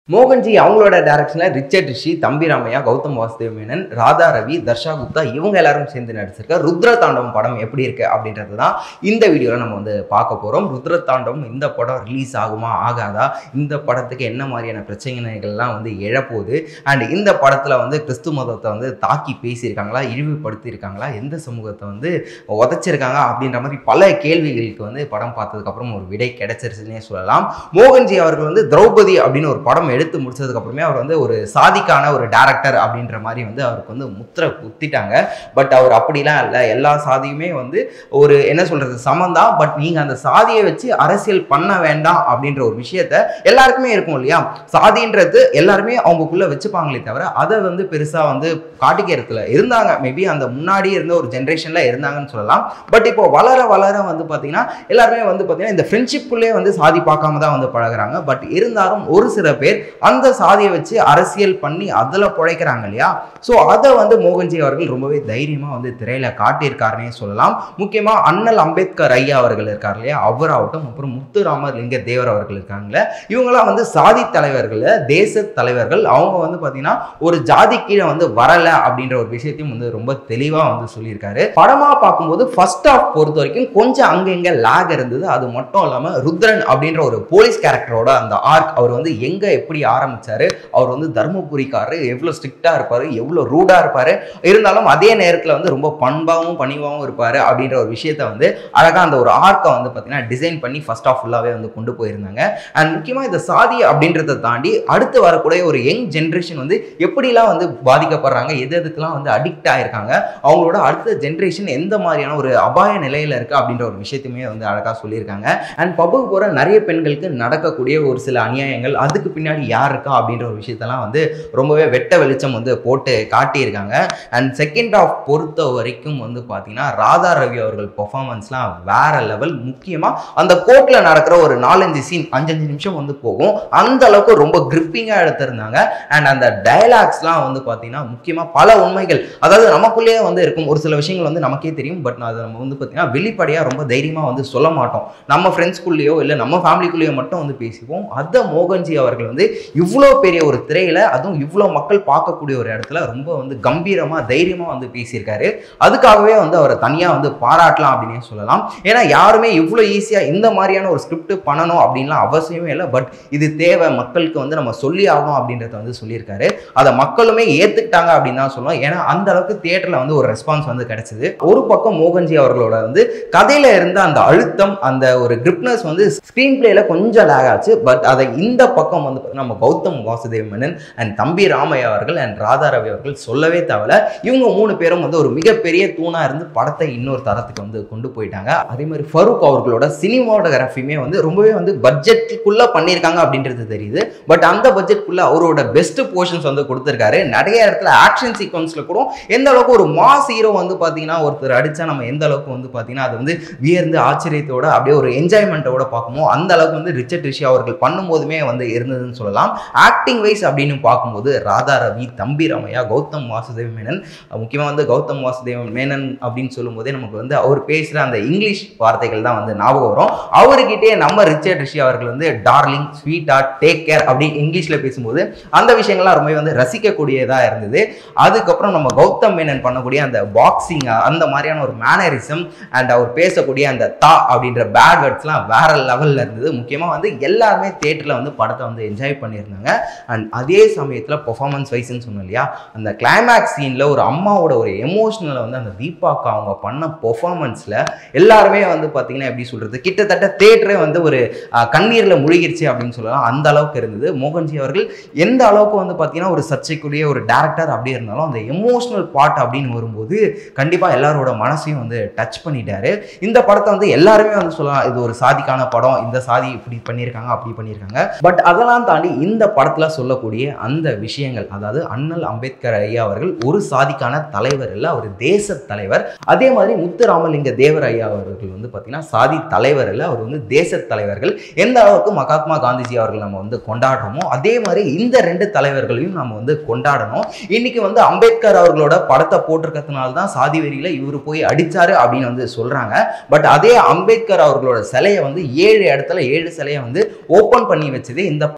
மோகன்ஜி அவங்களோட டைரக்ஷனில் ரிச்சர்ட் ரிஷி தம்பி ராமையா கௌதம் வாசுதேவ் மேனன் ராதா ரவி தர்ஷா குப்தா இவங்க எல்லாரும் சேர்ந்து நடிச்சிருக்க ருத்ர தாண்டவம் படம் எப்படி இருக்கு அப்படின்றது தான் இந்த வீடியோவில் நம்ம வந்து பார்க்க போகிறோம் ருத்ர தாண்டவம் இந்த படம் ரிலீஸ் ஆகுமா ஆகாதா இந்த படத்துக்கு என்ன மாதிரியான பிரச்சனைகள்லாம் வந்து எழப்போகுது அண்ட் இந்த படத்தில் வந்து கிறிஸ்து மதத்தை வந்து தாக்கி பேசியிருக்காங்களா இழிவுபடுத்தியிருக்காங்களா எந்த சமூகத்தை வந்து உதச்சிருக்காங்க அப்படின்ற மாதிரி பல கேள்விகளுக்கு வந்து படம் பார்த்ததுக்கப்புறம் ஒரு விடை கிடைச்சிருச்சுன்னே சொல்லலாம் மோகன்ஜி அவர்கள் வந்து திரௌபதி அப்படின்னு ஒரு படம் எடுத்து முடிச்சதுக்கு அப்புறமே அவர் வந்து ஒரு சாதிக்கான ஒரு டேரக்டர் அப்படின்ற மாதிரி வந்து அவருக்கு வந்து முத்திரை குத்திட்டாங்க பட் அவர் அப்படிலாம் இல்லை எல்லா சாதியுமே வந்து ஒரு என்ன சொல்றது சமந்தான் பட் நீங்க அந்த சாதியை வச்சு அரசியல் பண்ண வேண்டாம் அப்படின்ற ஒரு விஷயத்த எல்லாருக்குமே இருக்கும் இல்லையா சாதின்றது எல்லாருமே அவங்களுக்குள்ள வச்சுப்பாங்களே தவிர அதை வந்து பெருசா வந்து காட்டிக்கிறதுல இருந்தாங்க மேபி அந்த முன்னாடி இருந்த ஒரு ஜென்ரேஷன்ல இருந்தாங்கன்னு சொல்லலாம் பட் இப்போ வளர வளர வந்து பாத்தீங்கன்னா எல்லாருமே வந்து பாத்தீங்கன்னா இந்த ஃப்ரெண்ட்ஷிப்புள்ளே வந்து சாதி பார்க்காம தான் வந்து பழகுறாங்க பட் இருந்தாலும் ஒரு சில பேர் அந்த சாதியை வச்சு அரசியல் பண்ணி அதில் பிழைக்கிறாங்க இல்லையா ஸோ அதை வந்து மோகன்ஜி அவர்கள் ரொம்பவே தைரியமாக வந்து திரையில காட்டியிருக்காருன்னே சொல்லலாம் முக்கியமாக அண்ணல் அம்பேத்கர் ஐயா அவர்கள் இருக்கார் இல்லையா அவராகட்டும் அப்புறம் முத்துராமர் லிங்க தேவர் அவர்கள் இருக்காங்களே இவங்கெல்லாம் வந்து சாதி தலைவர்கள் தேச தலைவர்கள் அவங்க வந்து பார்த்தீங்கன்னா ஒரு ஜாதி கீழே வந்து வரலை அப்படின்ற ஒரு விஷயத்தையும் வந்து ரொம்ப தெளிவாக வந்து சொல்லியிருக்காரு படமாக பார்க்கும்போது ஃபர்ஸ்ட் ஆஃப் பொறுத்த வரைக்கும் கொஞ்சம் அங்கே இங்கே லேக் இருந்தது அது மட்டும் இல்லாமல் ருத்ரன் அப்படின்ற ஒரு போலீஸ் கேரக்டரோட அந்த ஆர்க் அவர் வந்து எங்கே எப்படி ஆரம்பிச்சாரு அவர் வந்து தர்மபுரிக்காரரு எவ்வளோ ஸ்ட்ரிக்டாக இருப்பார் எவ்வளோ ரூடாக இருப்பார் இருந்தாலும் அதே நேரத்தில் வந்து ரொம்ப பண்பாகவும் பணிவாகவும் இருப்பார் அப்படின்ற ஒரு விஷயத்த வந்து அழகாக அந்த ஒரு ஆர்க்கை வந்து பார்த்தீங்கன்னா டிசைன் பண்ணி ஃபர்ஸ்ட் ஆஃப் ஃபுல்லாகவே வந்து கொண்டு போயிருந்தாங்க அண்ட் முக்கியமாக இந்த சாதி அப்படின்றத தாண்டி அடுத்து வரக்கூடிய ஒரு யங் ஜென்ரேஷன் வந்து எப்படிலாம் வந்து பாதிக்கப்படுறாங்க எது எதுக்கெல்லாம் வந்து அடிக்ட் ஆயிருக்காங்க அவங்களோட அடுத்த ஜென்ரேஷன் எந்த மாதிரியான ஒரு அபாய நிலையில் இருக்குது அப்படின்ற ஒரு விஷயத்தையுமே வந்து அழகாக சொல்லியிருக்காங்க அண்ட் பப்புக்கு போகிற நிறைய பெண்களுக்கு நடக்கக்கூடிய ஒரு சில அநியாயங்கள் அதுக்கு பின்னாடி யார் இருக்கா அப்படின்ற ஒரு விஷயத்தெல்லாம் வந்து ரொம்பவே வெட்ட வெளிச்சம் வந்து போட்டு காட்டியிருக்காங்க அண்ட் செகண்ட் ஆஃப் பொறுத்த வரைக்கும் வந்து பார்த்தீங்கன்னா ராதா ரவி அவர்கள் பெர்ஃபார்மன்ஸ்லாம் வேற லெவல் முக்கியமாக அந்த கோர்ட்டில் நடக்கிற ஒரு நாலஞ்சு சீன் அஞ்சஞ்சு நிமிஷம் வந்து போகும் அந்த அளவுக்கு ரொம்ப கிரிப்பிங்காக எடுத்திருந்தாங்க அண்ட் அந்த டயலாக்ஸ்லாம் வந்து பார்த்தீங்கன்னா முக்கியமாக பல உண்மைகள் அதாவது நமக்குள்ளேயே வந்து இருக்கும் ஒரு சில விஷயங்கள் வந்து நமக்கே தெரியும் பட் அதை நம்ம வந்து பார்த்தீங்கன்னா வெளிப்படையாக ரொம்ப தைரியமாக வந்து சொல்ல மாட்டோம் நம்ம ஃப்ரெண்ட்ஸ்குள்ளேயோ இல்லை நம்ம ஃபேமிலிக்குள்ளேயோ மட்டும் வந்து பேசிப்போம் அதை மோகன்ஜி அவர்கள் வந்து இவ்வளோ பெரிய ஒரு திரையில அதுவும் இவ்வளோ மக்கள் பார்க்கக்கூடிய ஒரு இடத்துல ரொம்ப வந்து கம்பீரமாக தைரியமாக வந்து பேசியிருக்காரு அதுக்காகவே வந்து அவரை தனியாக வந்து பாராட்டலாம் அப்படின்னே சொல்லலாம் ஏன்னா யாருமே இவ்வளோ ஈஸியாக இந்த மாதிரியான ஒரு ஸ்கிரிப்ட் பண்ணணும் அப்படின்லாம் அவசியமே இல்லை பட் இது தேவை மக்களுக்கு வந்து நம்ம சொல்லி ஆகணும் அப்படின்றத வந்து சொல்லியிருக்காரு அதை மக்களுமே ஏற்றுக்கிட்டாங்க அப்படின்னு தான் சொல்லுவோம் ஏன்னா அந்த அளவுக்கு தியேட்டரில் வந்து ஒரு ரெஸ்பான்ஸ் வந்து கிடைச்சது ஒரு பக்கம் மோகன்ஜி அவர்களோட வந்து கதையில இருந்த அந்த அழுத்தம் அந்த ஒரு கிரிப்னஸ் வந்து ஸ்க்ரீன் பிளேல கொஞ்சம் லேக் ஆச்சு பட் அதை இந்த பக்கம் வந்து நம்ம கௌதம் வாசுதேவ் மேனன் அண்ட் தம்பி ராமையா அவர்கள் அண்ட் ராதா ரவி அவர்கள் சொல்லவே தேவையில்ல இவங்க மூணு பேரும் வந்து ஒரு மிகப்பெரிய தூணா இருந்து படத்தை இன்னொரு தரத்துக்கு வந்து கொண்டு போயிட்டாங்க அதே மாதிரி ஃபரூக் அவர்களோட சினிமாட்டோகிராஃபியுமே வந்து ரொம்பவே வந்து பட்ஜெட்டுக்குள்ள பண்ணியிருக்காங்க அப்படின்றது தெரியுது பட் அந்த பட்ஜெட்குள்ள அவரோட பெஸ்ட் போர்ஷன்ஸ் வந்து கொடுத்துருக்காரு நிறைய இடத்துல ஆக்ஷன் சீக்வன்ஸ்ல கூட எந்த அளவுக்கு ஒரு மாஸ் ஹீரோ வந்து பார்த்தீங்கன்னா ஒருத்தர் அடிச்சா நம்ம எந்த அளவுக்கு வந்து பார்த்தீங்கன்னா அது வந்து வியர்ந்து ஆச்சரியத்தோட அப்படியே ஒரு என்ஜாய்மெண்ட்டோட பார்க்குமோ அந்த அளவுக்கு வந்து ரிச்சர்ட் ரிஷி அவர்கள் பண்ணும்போதுமே வந்து இருந்ததுன்னு சொல்லலாம் ஆக்டிங் வைஸ் அப்படின்னு பார்க்கும்போது ராதா ரவி தம்பி ராமையா கௌதம் வாசுதேவ் மேனன் முக்கியமாக வந்து கௌதம் வாசுதேவ் மேனன் அப்படின்னு சொல்லும்போதே நமக்கு வந்து அவர் பேசுகிற அந்த இங்கிலீஷ் வார்த்தைகள் தான் வந்து ஞாபகம் வரும் அவர்கிட்டயே நம்ம ரிச்சர்ட் ரிஷி அவர்கள் வந்து டார்லிங் ஸ்வீட்டா டேக் கேர் அப்படி இங்கிலீஷில் பேசும்போது அந்த விஷயங்கள்லாம் ரொம்ப வந்து ரசிக்கக்கூடியதாக இருந்தது அதுக்கப்புறம் நம்ம கௌதம் மேனன் பண்ணக்கூடிய அந்த பாக்ஸிங் அந்த மாதிரியான ஒரு மேனரிசம் அண்ட் அவர் பேசக்கூடிய அந்த தா அப்படின்ற பேட் வேர்ட்ஸ்லாம் வேற லெவலில் இருந்தது முக்கியமாக வந்து எல்லாருமே தேட்டரில் வந்து படத்தை வந்து என்ஜாய் பண்ணியிருந்தாங்க அண்ட் அதே சமயத்தில் பெர்ஃபார்மன்ஸ் வைஸ்ன்னு சொன்னோம் இல்லையா அந்த கிளைமேக்ஸ் சீனில் ஒரு அம்மாவோட ஒரு எமோஷனலை வந்து அந்த தீபாக்கு அவங்க பண்ண பெர்ஃபார்மன்ஸில் எல்லாருமே வந்து பார்த்தீங்கன்னா எப்படி சொல்கிறது கிட்டத்தட்ட தேட்டரே வந்து ஒரு கண்ணீரில் முழுகிருச்சு அப்படின்னு சொல்லலாம் அந்த அளவுக்கு இருந்தது மோகன்ஜி அவர்கள் எந்த அளவுக்கு வந்து பார்த்தீங்கன்னா ஒரு சர்ச்சைக்குரிய ஒரு டேரக்டர் அப்படி இருந்தாலும் அந்த எமோஷனல் பார்ட் அப்படின்னு வரும்போது கண்டிப்பாக எல்லாரோட மனசையும் வந்து டச் பண்ணிட்டாரு இந்த படத்தை வந்து எல்லாருமே வந்து சொல்லலாம் இது ஒரு சாதிக்கான படம் இந்த சாதி இப்படி பண்ணியிருக்காங்க அப்படி பண்ணியிருக்காங்க பட் அதெல்லாம் தாண்டி இந்த படத்தில் சொல்லக்கூடிய அந்த விஷயங்கள் அதாவது அண்ணல் அம்பேத்கர் ஐயா அவர்கள் ஒரு சாதிக்கான தலைவர் இல்லை அவர் தேச தலைவர் அதே மாதிரி முத்துராமலிங்க தேவர் ஐயா அவர்கள் வந்து பார்த்தீங்கன்னா சாதி தலைவர் இல்லை அவர் வந்து தேச தலைவர்கள் எந்த அளவுக்கு மகாத்மா காந்திஜி அவர்கள் நம்ம வந்து கொண்டாடுறோமோ அதே மாதிரி இந்த ரெண்டு தலைவர்களையும் நம்ம வந்து கொண்டாடணும் இன்னைக்கு வந்து அம்பேத்கர் அவர்களோட படத்தை போட்டிருக்கிறதுனால தான் சாதி வெறியில இவர் போய் அடிச்சாரு அப்படின்னு வந்து சொல்றாங்க பட் அதே அம்பேத்கர் அவர்களோட சிலையை வந்து ஏழு இடத்துல ஏழு சிலையை வந்து ஓப்பன் பண்ணி வச்சது இந்த பட்டியலை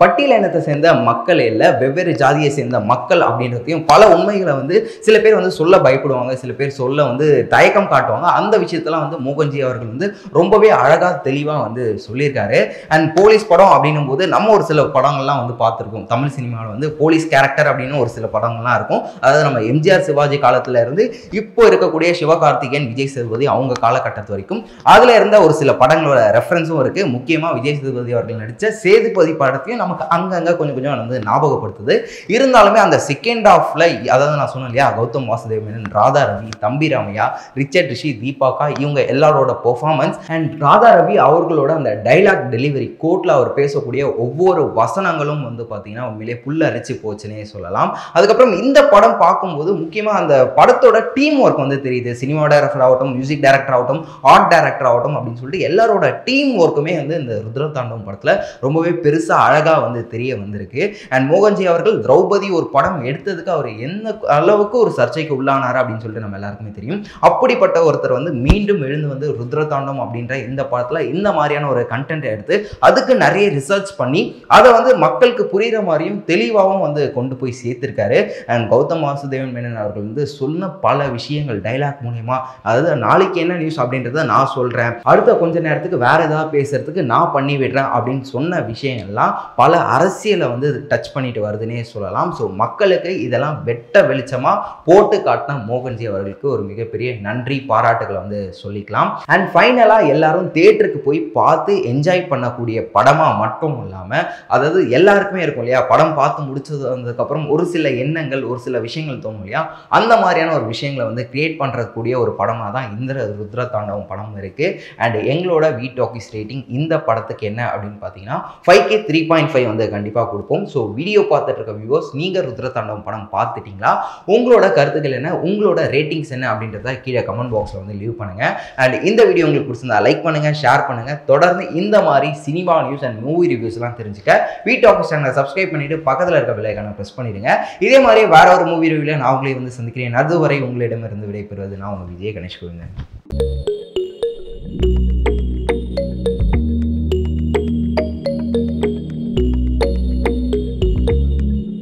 இனத்தை சேர்ந்த மக்கள் இல்லை வெவ்வேறு ஜாதியை சேர்ந்த மக்கள் அப்படின்றதையும் பல உண்மைகளை வந்து சில பேர் வந்து சொல்ல பயப்படுவாங்க சில பேர் சொல்ல வந்து தயக்கம் காட்டுவாங்க அந்த விஷயத்தெல்லாம் வந்து மோகன்ஜி அவர்கள் வந்து ரொம்பவே அழகாக தெளிவாக வந்து சொல்லியிருக்காரு அண்ட் போலீஸ் படம் அப்படின்னும் போது நம்ம ஒரு சில படங்கள்லாம் வந்து பார்த்துருக்கோம் தமிழ் சினிமாவில் வந்து போலீஸ் கேரக்டர் அப்படின்னு ஒரு சில படங்கள்லாம் இருக்கும் அதாவது நம்ம எம்ஜிஆர் சிவாஜி காலத்துல இருந்து இப்போ இருக்கக்கூடிய சிவகார்த்திகேயன் விஜய் சேதுபதி அவங்க காலகட்டத்து வரைக்கும் அதில் இருந்த ஒரு சில படங்களோட ரெஃபரன்ஸும் இருக்குது முக்கியமாக விஜய் சேதுபதி அவர்கள் நடித்த சேதுபதி படத்தையும் நமக்கு அங்கங்கே கொஞ்சம் கொஞ்சம் வந்து ஞாபகப்படுத்துது இருந்தாலுமே அந்த செகண்ட் ஹாஃப்ல அதாவது நான் சொன்னேன் இல்லையா கௌதம் வாசுதேவ் மேனன் ராதா ரவி தம்பி ராமையா ரிச்சர்ட் ரிஷி தீபாக்கா இவங்க எல்லாரோட பெர்ஃபார்மன்ஸ் அண்ட் ராதா ரவி அவர்களோட அந்த டைலாக் டெலிவரி கோர்ட்டில் அவர் பேசக்கூடிய ஒவ்வொரு வசனங்களும் வந்து பார்த்தீங்கன்னா உண்மையிலே புல்லரிச்சு போச்சுன்னே சொல்லலாம் அதுக்கப்புறம் இந்த படம் பார்க்கும்போது முக்கியமாக அந்த படத்தோட டீம் ஒர்க் வந்து தெரியுது சினிமா டைரக்டர் ஆகட்டும் மியூசிக் டைரக்டர் ஆகட்டும் ஆர்ட் டைரக்டர் ஆகட்டும் அப்படின்னு சொல்லிட்டு எல்லாரோட டீம் ஒர்க்குமே வந்து இந்த ருத்ர தாண்டவம் படத்தில் ரொம்பவே பெருசாக அழகாக வந்து தெரிய வந்திருக்கு அண்ட் மோகன்ஜி அவர்கள் திரௌபதி ஒரு படம் எடுத்ததுக்கு அவர் என்ன அளவுக்கு ஒரு சர்ச்சைக்கு உள்ளானார் அப்படின்னு சொல்லிட்டு நம்ம எல்லாருக்குமே தெரியும் அப்படிப்பட்ட ஒருத்தர் வந்து மீண்டும் எழுந்து வந்து ருத்ர தாண்டவம் அப்படின்ற இந்த படத்தில் இந்த மாதிரியான ஒரு கண்டென்ட் எடுத்து அதுக்கு நிறைய ரிசர்ச் பண்ணி அதை வந்து மக்களுக்கு புரிகிற மாதிரியும் தெளிவாகவும் வந்து கொண்டு போய் சேர்த்திருக்காரு அண்ட் கௌதம் வாசுதேவன் மேனன் அவர்கள் வந்து சொன்ன பல விஷயங்கள் டைலாக் மூலியமா அதாவது நாளைக்கு என்ன நியூஸ் அப்படின்றத நான் சொல்கிறேன் அடுத்த கொஞ்ச நேரத்துக்கு வேற ஏதாவது பேசுறதுக்கு நான் பண்ணி விடுறேன் அப்படின்னு சொன்ன விஷயங்கள்லாம் பல அரசியலை வந்து டச் பண்ணிட்டு வருதுன்னே சொல்லலாம் ஸோ மக்களுக்கு இதெல்லாம் வெட்ட வெளிச்சமாக போட்டு காட்டின மோகன்ஜி அவர்களுக்கு ஒரு மிகப்பெரிய நன்றி பாராட்டுகளை வந்து சொல்லிக்கலாம் அண்ட் ஃபைனலாக எல்லாரும் தேட்டருக்கு போய் பார்த்து என்ஜாய் பண்ணக்கூடிய படமாக மட்டும் இல்லாமல் அதாவது எல்லாருக்குமே இருக்கும் இல்லையா படம் பார்த்து முடிச்சது வந்ததுக்கப்புறம் ஒரு சில எண்ணங்கள் ஒரு சில விஷயங்கள் தோணும் இல்லையா அந்த மாதிரியான ஒரு விஷயங்களை வந்து கிரியேட் பண்ணுறக்கூடிய ஒரு படமாக தான் இந்த ருத்ர தாண்டவம் படம் இருக்குது அண்ட் எங்களோட வி டாக்கிஸ் ரேட்டிங் இந்த படத்துக்கு என்ன அப்படின்னு பார்த்தீங்கன்னா five K three point five வந்து கண்டிப்பாக கொடுப்போம் ஸோ வீடியோ பார்த்துட்டு இருக்க வியூவர்ஸ் நீங்கள் ருத்ர தாண்டவம் படம் பார்த்துட்டீங்களா உங்களோட கருத்துக்கள் என்ன உங்களோட ரேட்டிங்ஸ் என்ன அப்படின்றத கீழே கமெண்ட் பாக்ஸில் வந்து லீவ் பண்ணுங்கள் அண்ட் இந்த வீடியோ உங்களுக்கு பிடிச்சிருந்தா லைக் பண்ணுங்கள் ஷேர் பண்ணுங்கள் தொடர்ந்து இந்த மாதிரி சினிமா நியூஸ் அண்ட் மூவி ரிவ்யூஸ்லாம் தெரிஞ்சுக்க வீ டாக்கிஸ் சேனலை சப்ஸ்கிரைப் பண்ணிட்டு பக்கத்தில் இருக்க பெல்லைக்கான ப்ரெஸ் பண்ணிடுங்க இதே மாதிரி வேற ஒரு மூவி ரிவ்யூவில் நான் உங்களை வந்து சந்திக்கிறேன் அதுவரை உங்களிடமிருந்து விடைபெறுவது நான் உங்கள் விஜய் கணேஷ் கோவிந்தன்